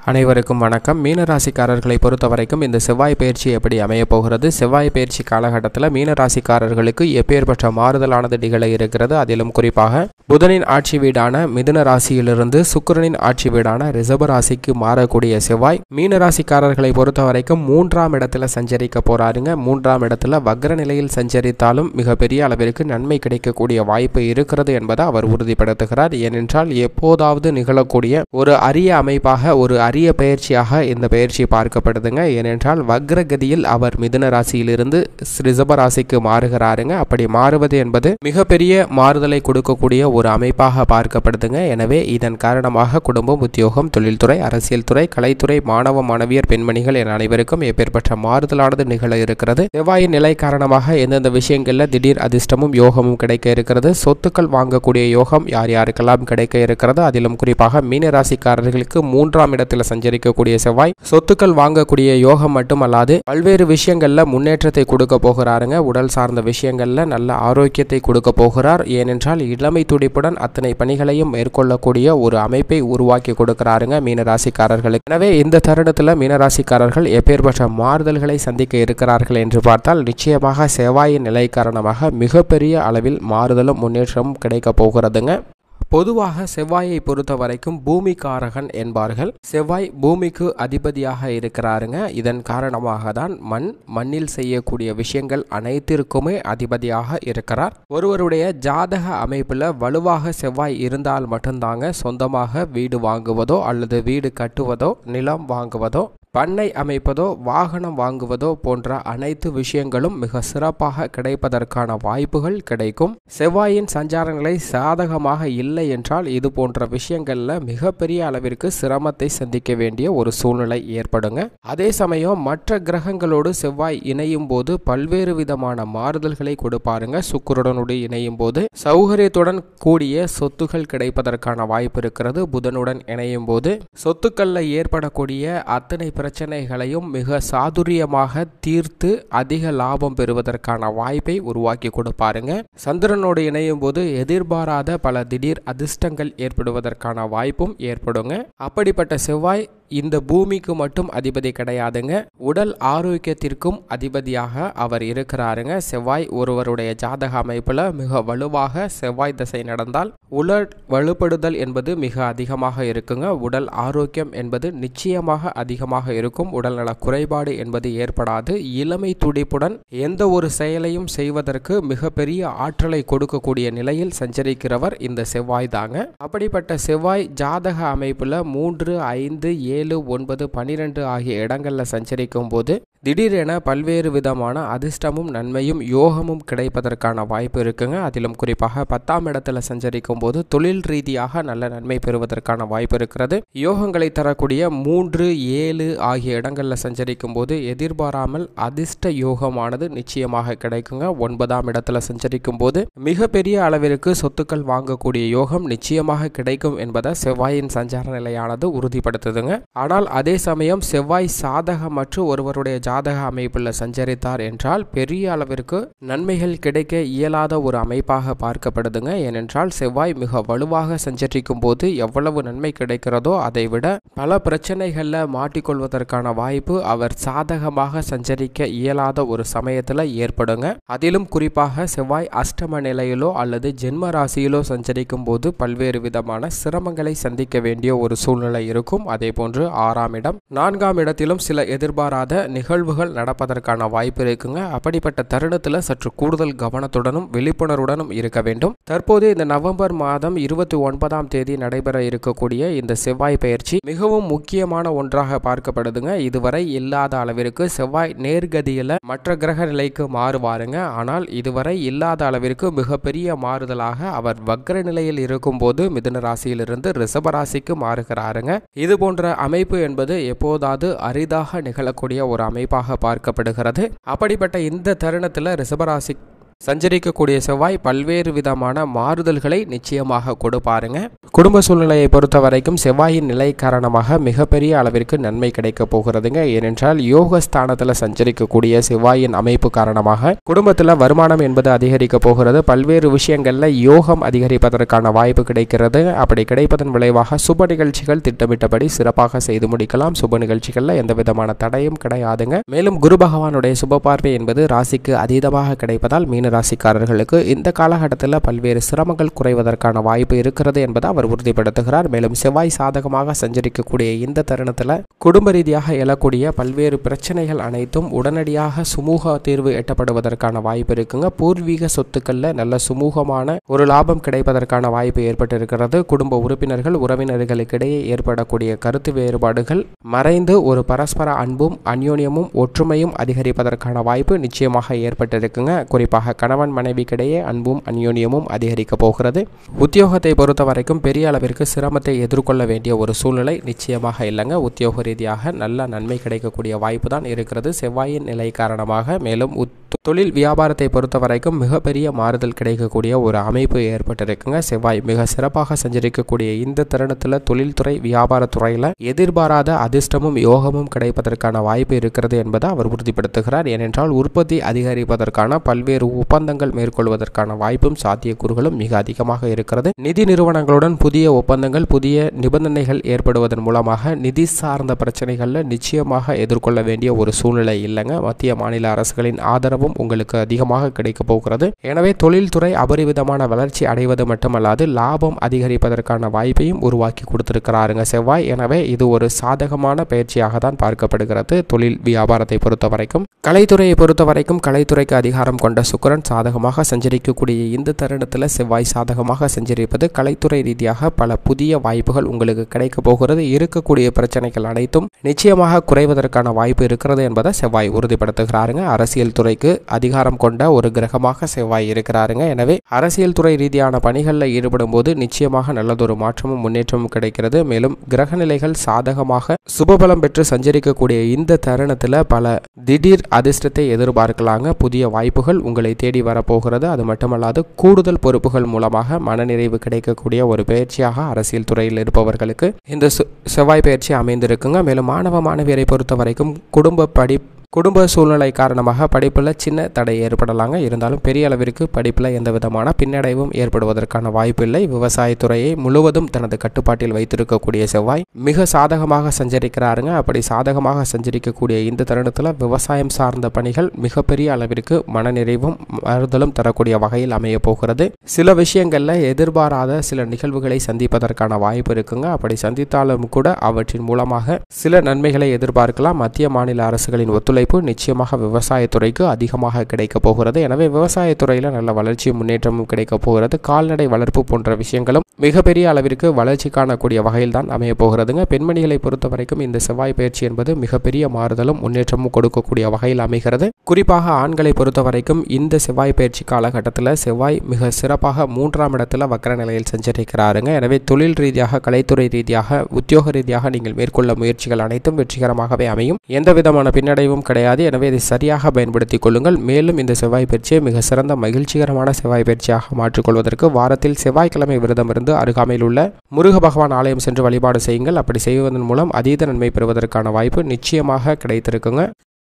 அனைவருக்கும் வணக்கம் மீனராசிக்காரர்களை பொறுத்த வரைக்கும் இந்த செவ்வாய் பயிற்சி எப்படி அமையப் போகிறது செவ்வாய் பயிற்சி காலகட்டத்தில் மீனராசிக்காரர்களுக்கு எப்பேற்பட்ட மாறுதலானது நிகழ இருக்கிறது அதிலும் குறிப்பாக புதனின் ஆட்சி வீடான மிதுன ராசியிலிருந்து சுக்கிரனின் ஆட்சி வீடான ரிஷப ராசிக்கு மாறக்கூடிய செவ்வாய் மீனராசிக்காரர்களை பொறுத்த வரைக்கும் மூன்றாம் இடத்துல சஞ்சரிக்க போறாருங்க மூன்றாம் இடத்துல வக்ர நிலையில் சஞ்சரித்தாலும் மிகப்பெரிய அளவிற்கு நன்மை கிடைக்கக்கூடிய வாய்ப்பு இருக்கிறது என்பதை அவர் உறுதிப்படுத்துகிறார் ஏனென்றால் எப்போதாவது நிகழக்கூடிய ஒரு அரிய அமைப்பாக ஒரு அரிய பயிற்சியாக இந்த பயிற்சி பார்க்கப்படுதுங்க ஏனென்றால் வக்ரகதியில் அவர் மிதுன ராசியிலிருந்து ரிஷப ராசிக்கு மாறுகிறாருங்க அப்படி மாறுவது என்பது மிகப்பெரிய மாறுதலை கொடுக்கக்கூடிய ஒரு அமைப்பாக பார்க்கப்படுதுங்க எனவே இதன் காரணமாக குடும்பம் உத்தியோகம் தொழில்துறை அரசியல் துறை கலைத்துறை மாணவ மாணவியர் பெண்மணிகள் என அனைவருக்கும் எப்பேற்பட்ட மாறுதலானது நிகழ இருக்கிறது செவ்வாயின் நிலை காரணமாக எந்தெந்த விஷயங்களில் திடீர் அதிர்ஷ்டமும் யோகமும் கிடைக்க இருக்கிறது சொத்துக்கள் வாங்கக்கூடிய யோகம் யார் யாருக்கெல்லாம் கிடைக்க இருக்கிறது அதிலும் குறிப்பாக மீனராசிக்காரர்களுக்கு மூன்றாம் இடத்தில் சஞ்சரிக்கக்கூடிய செவ்வாய் சொத்துக்கள் வாங்கக்கூடிய யோகம் மட்டுமல்லாது பல்வேறு விஷயங்கள்ல முன்னேற்றத்தை கொடுக்க போகிறாருங்க உடல் சார்ந்த விஷயங்கள்ல நல்ல ஆரோக்கியத்தை கொடுக்க போகிறார் ஏனென்றால் இளமை துடிப்புடன் அத்தனை பணிகளையும் மேற்கொள்ளக்கூடிய ஒரு அமைப்பை உருவாக்கி கொடுக்கிறாருங்க மீனராசிக்காரர்களுக்கு எனவே இந்த தருணத்தில் மீனராசிக்காரர்கள் எப்பேற்பட்ட மாறுதல்களை சந்திக்க இருக்கிறார்கள் என்று பார்த்தால் நிச்சயமாக செவ்வாயின் நிலை காரணமாக மிகப்பெரிய அளவில் மாறுதலும் முன்னேற்றமும் கிடைக்க போகிறதுங்க பொதுவாக செவ்வாயை பொறுத்த வரைக்கும் பூமிக்காரகன் என்பார்கள் செவ்வாய் பூமிக்கு அதிபதியாக இருக்கிறாருங்க இதன் காரணமாக தான் மண் மண்ணில் செய்யக்கூடிய விஷயங்கள் அனைத்திற்குமே அதிபதியாக இருக்கிறார் ஒருவருடைய ஜாதக அமைப்பில் வலுவாக செவ்வாய் இருந்தால் மட்டும்தாங்க சொந்தமாக வீடு வாங்குவதோ அல்லது வீடு கட்டுவதோ நிலம் வாங்குவதோ பண்ணை அமைப்பதோ வாகனம் வாங்குவதோ போன்ற அனைத்து விஷயங்களும் மிக சிறப்பாக கிடைப்பதற்கான வாய்ப்புகள் கிடைக்கும் செவ்வாயின் சஞ்சாரங்களை சாதகமாக இல்லை என்றால் இது போன்ற விஷயங்கள்ல மிகப்பெரிய அளவிற்கு சிரமத்தை சந்திக்க வேண்டிய ஒரு சூழ்நிலை ஏற்படுங்க அதே சமயம் மற்ற கிரகங்களோடு செவ்வாய் இணையும் போது பல்வேறு விதமான மாறுதல்களை கொடுப்பாருங்க சுக்குருடனோடு இணையும் போது சௌகரியத்துடன் கூடிய சொத்துகள் கிடைப்பதற்கான வாய்ப்பு இருக்கிறது புதனுடன் இணையும் போது சொத்துக்கள்ல ஏற்படக்கூடிய அத்தனை பிரச்சனைகளையும் மிக சாதுரியமாக தீர்த்து அதிக லாபம் பெறுவதற்கான வாய்ப்பை உருவாக்கி கொடுப்பாருங்க சந்திரனோடு இணையும் போது எதிர்பாராத பல திடீர் அதிர்ஷ்டங்கள் ஏற்படுவதற்கான வாய்ப்பும் ஏற்படுங்க அப்படிப்பட்ட செவ்வாய் இந்த பூமிக்கு மட்டும் அதிபதி கிடையாதுங்க உடல் ஆரோக்கியத்திற்கும் அதிபதியாக அவர் இருக்கிறாருங்க செவ்வாய் ஒருவருடைய ஜாதக அமைப்பில் மிக வலுவாக செவ்வாய் திசை நடந்தால் உடல் வலுப்படுதல் என்பது மிக அதிகமாக இருக்குங்க உடல் ஆரோக்கியம் என்பது நிச்சயமாக அதிகமாக இருக்கும் உடல்நல குறைபாடு என்பது ஏற்படாது இளமை துடிப்புடன் எந்த ஒரு செயலையும் செய்வதற்கு மிகப்பெரிய ஆற்றலை கொடுக்கக்கூடிய நிலையில் சஞ்சரிக்கிறவர் இந்த செவ்வாய் தாங்க அப்படிப்பட்ட செவ்வாய் ஜாதக அமைப்பில் மூன்று ஐந்து ஏழு ஒன்பது பனிரெண்டு ஆகிய இடங்களில் சஞ்சரிக்கும் போது திடீரென பல்வேறு விதமான அதிர்ஷ்டமும் நன்மையும் யோகமும் கிடைப்பதற்கான வாய்ப்பு இருக்குங்க அதிலும் குறிப்பாக பத்தாம் இடத்துல சஞ்சரிக்கும் போது தொழில் ரீதியாக நல்ல நன்மை பெறுவதற்கான வாய்ப்பு இருக்கிறது யோகங்களை தரக்கூடிய மூன்று ஏழு ஆகிய இடங்களில் சஞ்சரிக்கும் போது எதிர்பாராமல் அதிர்ஷ்ட யோகமானது நிச்சயமாக கிடைக்குங்க ஒன்பதாம் இடத்துல சஞ்சரிக்கும் போது மிகப்பெரிய அளவிற்கு சொத்துக்கள் வாங்கக்கூடிய யோகம் நிச்சயமாக கிடைக்கும் என்பதை செவ்வாயின் சஞ்சார நிலையானது உறுதிப்படுத்துதுங்க ஆனால் அதே சமயம் செவ்வாய் சாதகமற்று ஒருவருடைய ஜாதக அமைப்பில் சஞ்சரித்தார் என்றால் பெரிய அளவிற்கு நன்மைகள் கிடைக்க இயலாத ஒரு அமைப்பாக பார்க்கப்படுதுங்க ஏனென்றால் செவ்வாய் மிக வலுவாக சஞ்சரிக்கும் போது எவ்வளவு நன்மை கிடைக்கிறதோ அதை விட பல பிரச்சனைகளில் மாட்டிக்கொள்வதற்கான வாய்ப்பு அவர் சாதகமாக சஞ்சரிக்க இயலாத ஒரு சமயத்தில் ஏற்படுங்க அதிலும் குறிப்பாக செவ்வாய் அஷ்டம நிலையிலோ அல்லது ஜென்ம ராசியிலோ சஞ்சரிக்கும் போது பல்வேறு விதமான சிரமங்களை சந்திக்க வேண்டிய ஒரு சூழ்நிலை இருக்கும் அதே போன்று ஆறாம் இடம் நான்காம் இடத்திலும் சில எதிர்பாராத நிகழ்வுகள் நடப்பதற்கான வாய்ப்பு இருக்குங்க அப்படிப்பட்ட தருணத்தில் சற்று கூடுதல் கவனத்துடனும் விழிப்புணர்வுடனும் இருக்க வேண்டும் தற்போது இந்த நவம்பர் மாதம் இருபத்தி ஒன்பதாம் தேதி நடைபெற இருக்கக்கூடிய இந்த செவ்வாய் பயிற்சி மிகவும் முக்கியமான ஒன்றாக பார்க்கப்படுதுங்க இதுவரை இல்லாத அளவிற்கு செவ்வாய் நேர்கதியில் மற்ற கிரக நிலைக்கு மாறுவாருங்க ஆனால் இதுவரை இல்லாத அளவிற்கு மிகப்பெரிய மாறுதலாக அவர் வக்ர நிலையில் இருக்கும்போது மிதுன ராசியிலிருந்து ரிஷப ராசிக்கு மாறுகிறாருங்க இது போன்ற அமைப்பு என்பது எப்போதாவது அரிதாக நிகழக்கூடிய ஒரு அமைப்பாக பார்க்கப்படுகிறது அப்படிப்பட்ட இந்த தருணத்தில் ரிஷபராசி சஞ்சரிக்கக்கூடிய செவ்வாய் பல்வேறு விதமான மாறுதல்களை நிச்சயமாக கொடுப்பாருங்க குடும்ப சூழ்நிலையை பொறுத்த வரைக்கும் செவ்வாயின் நிலை காரணமாக மிகப்பெரிய அளவிற்கு நன்மை கிடைக்க போகிறதுங்க ஏனென்றால் யோக ஸ்தானத்தில் சஞ்சரிக்கக்கூடிய செவ்வாயின் அமைப்பு காரணமாக குடும்பத்தில் வருமானம் என்பது அதிகரிக்க போகிறது பல்வேறு விஷயங்களில் யோகம் அதிகரிப்பதற்கான வாய்ப்பு கிடைக்கிறது அப்படி கிடைப்பதன் விளைவாக சுப நிகழ்ச்சிகள் திட்டமிட்டபடி சிறப்பாக செய்து முடிக்கலாம் சுப நிகழ்ச்சிகளில் எந்த விதமான தடையும் கிடையாதுங்க மேலும் குரு பகவானுடைய சுப பார்வை என்பது ராசிக்கு அதீதமாக கிடைப்பதால் மீன ராசிக்காரர்களுக்கு இந்த காலகட்டத்தில் பல்வேறு சிரமங்கள் குறைவதற்கான வாய்ப்பு இருக்கிறது என்பதை அவர் உறுதிப்படுத்துகிறார் மேலும் செவ்வாய் சாதகமாக சஞ்சரிக்கக்கூடிய இந்த தருணத்தில் குடும்ப ரீதியாக எழக்கூடிய பல்வேறு பிரச்சனைகள் அனைத்தும் உடனடியாக சுமூக தீர்வு எட்டப்படுவதற்கான வாய்ப்பு இருக்குங்க பூர்வீக சொத்துக்களில் நல்ல சுமூகமான ஒரு லாபம் கிடைப்பதற்கான வாய்ப்பு ஏற்பட்டிருக்கிறது குடும்ப உறுப்பினர்கள் உறவினர்களுக்கிடையே ஏற்படக்கூடிய கருத்து வேறுபாடுகள் மறைந்து ஒரு பரஸ்பர அன்பும் அந்யோன்யமும் ஒற்றுமையும் அதிகரிப்பதற்கான வாய்ப்பு நிச்சயமாக ஏற்பட்டிருக்குங்க குறிப்பாக கணவன் மனைவிக்கிடையே அன்பும் அந்யோன்யமும் அதிகரிக்க போகிறது உத்தியோகத்தை பொறுத்த வரைக்கும் பெரிய அளவிற்கு சிரமத்தை எதிர்கொள்ள வேண்டிய ஒரு சூழ்நிலை நிச்சயமாக இல்லைங்க உத்தியோக ரீதியாக நல்ல நன்மை கிடைக்கக்கூடிய வாய்ப்பு தான் இருக்கிறது செவ்வாயின் நிலை காரணமாக மேலும் உத் தொழில் வியாபாரத்தை பொறுத்த வரைக்கும் மிகப்பெரிய மாறுதல் கிடைக்கக்கூடிய ஒரு அமைப்பு ஏற்பட்டிருக்குங்க செவ்வாய் மிக சிறப்பாக சஞ்சரிக்கக்கூடிய இந்த தருணத்தில் தொழில்துறை வியாபாரத்துறையில் எதிர்பாராத அதிர்ஷ்டமும் யோகமும் கிடைப்பதற்கான வாய்ப்பு இருக்கிறது என்பதை அவர் உறுதிப்படுத்துகிறார் ஏனென்றால் உற்பத்தி அதிகரிப்பதற்கான பல்வேறு ஒப்பந்தங்கள் மேற்கொள்வதற்கான வாய்ப்பும் சாத்தியக்கூறுகளும் மிக அதிகமாக இருக்கிறது நிதி நிறுவனங்களுடன் புதிய ஒப்பந்தங்கள் புதிய நிபந்தனைகள் ஏற்படுவதன் மூலமாக நிதி சார்ந்த பிரச்சனைகளில் நிச்சயமாக எதிர்கொள்ள வேண்டிய ஒரு சூழ்நிலை இல்லைங்க மத்திய மாநில அரசுகளின் ஆதரவும் உங்களுக்கு அதிகமாக கிடைக்க போகிறது எனவே தொழில்துறை அபரிவிதமான வளர்ச்சி அடைவது மட்டுமல்லாது லாபம் அதிகரிப்பதற்கான வாய்ப்பையும் உருவாக்கி கொடுத்திருக்கிறாருங்க செவ்வாய் எனவே இது ஒரு சாதகமான பயிற்சியாக தான் பார்க்கப்படுகிறது தொழில் வியாபாரத்தை பொறுத்த வரைக்கும் கலைத்துறையை பொறுத்த வரைக்கும் கலைத்துறைக்கு அதிகாரம் கொண்ட சுக்கரன் சாதகமாக சஞ்சரிக்கக்கூடிய இந்த தருணத்தில் செவ்வாய் சாதகமாக சஞ்சரிப்பது கலைத்துறை ரீதியாக பல புதிய வாய்ப்புகள் உங்களுக்கு கிடைக்க போகிறது இருக்கக்கூடிய பிரச்சனைகள் அனைத்தும் நிச்சயமாக குறைவதற்கான வாய்ப்பு இருக்கிறது என்பதை செவ்வாய் உறுதிப்படுத்துகிறாருங்க அரசியல் துறைக்கு அதிகாரம் கொண்ட ஒரு கிரகமாக செவ்வாய் இருக்கிறாருங்க எனவே அரசியல் துறை ரீதியான பணிகளில் ஈடுபடும் போது நிச்சயமாக நல்லதொரு மாற்றமும் முன்னேற்றமும் கிடைக்கிறது மேலும் கிரக நிலைகள் சாதகமாக சுபபலம் பெற்று சஞ்சரிக்கக்கூடிய இந்த தருணத்தில் பல திடீர் அதிர்ஷ்டத்தை எதிர்பார்க்கலாங்க புதிய வாய்ப்புகள் உங்களை தேடி வரப்போகிறது அது மட்டுமல்லாது கூடுதல் பொறுப்புகள் மூலமாக மனநிறைவு கிடைக்கக்கூடிய ஒரு பயிற்சியாக அரசியல் துறையில் இருப்பவர்களுக்கு இந்த சு- செவ்வாய் பயிற்சி அமைந்திருக்குங்க மேலும் மாணவ மாணவியரை பொறுத்த வரைக்கும் குடும்ப படி குடும்ப சூழ்நிலை காரணமாக படிப்பில் சின்ன தடை ஏற்படலாங்க இருந்தாலும் பெரிய அளவிற்கு படிப்பில் எந்த விதமான பின்னடைவும் ஏற்படுவதற்கான வாய்ப்பில்லை விவசாயத்துறையை முழுவதும் தனது கட்டுப்பாட்டில் வைத்திருக்கக்கூடிய செவ்வாய் மிக சாதகமாக சஞ்சரிக்கிறாருங்க அப்படி சாதகமாக சஞ்சரிக்கக்கூடிய இந்த தருணத்தில் விவசாயம் சார்ந்த பணிகள் மிகப்பெரிய அளவிற்கு மனநிறைவும் மறுதலும் தரக்கூடிய வகையில் அமைய போகிறது சில விஷயங்களில் எதிர்பாராத சில நிகழ்வுகளை சந்திப்பதற்கான வாய்ப்பு இருக்குங்க அப்படி சந்தித்தாலும் கூட அவற்றின் மூலமாக சில நன்மைகளை எதிர்பார்க்கலாம் மத்திய மாநில அரசுகளின் ஒத்துழைப்பு நிச்சயமாக விவசாயத்துறைக்கு அதிகமாக கிடைக்க போகிறது எனவே விவசாயத்துறையில் நல்ல வளர்ச்சியும் முன்னேற்றமும் கிடைக்க போகிறது கால்நடை வளர்ப்பு போன்ற விஷயங்களும் மிகப்பெரிய அளவிற்கு வளர்ச்சி காணக்கூடிய வகையில் தான் அமைய போகிறதுங்க பெண்மணிகளை பொறுத்த வரைக்கும் இந்த செவ்வாய் பயிற்சி என்பது மிகப்பெரிய மாறுதலும் முன்னேற்றமும் கொடுக்கக்கூடிய வகையில் அமைகிறது குறிப்பாக ஆண்களை பொறுத்த வரைக்கும் இந்த செவ்வாய் பயிற்சி காலகட்டத்தில் செவ்வாய் மிக சிறப்பாக மூன்றாம் இடத்துல வக்கர நிலையில் சஞ்சரிக்கிறாருங்க எனவே தொழில் ரீதியாக கலைத்துறை ரீதியாக உத்தியோக ரீதியாக நீங்கள் மேற்கொள்ள முயற்சிகள் அனைத்தும் வெற்றிகரமாகவே அமையும் எந்த விதமான பின்னடைவும் கிடையாது எனவே இதை சரியாக பயன்படுத்திக் கொள்ளுங்கள் மேலும் இந்த செவ்வாய் பயிற்சியை மிக சிறந்த மகிழ்ச்சிகரமான செவ்வாய் பயிற்சியாக மாற்றிக்கொள்வதற்கு வாரத்தில் செவ்வாய்க்கிழமை விரதம் இருந்து அருகாமையில் உள்ள முருக பகவான் ஆலயம் சென்று வழிபாடு செய்யுங்கள் அப்படி செய்வதன் மூலம் அதீத நன்மை பெறுவதற்கான வாய்ப்பு நிச்சயமாக கிடைத்திருக்குங்க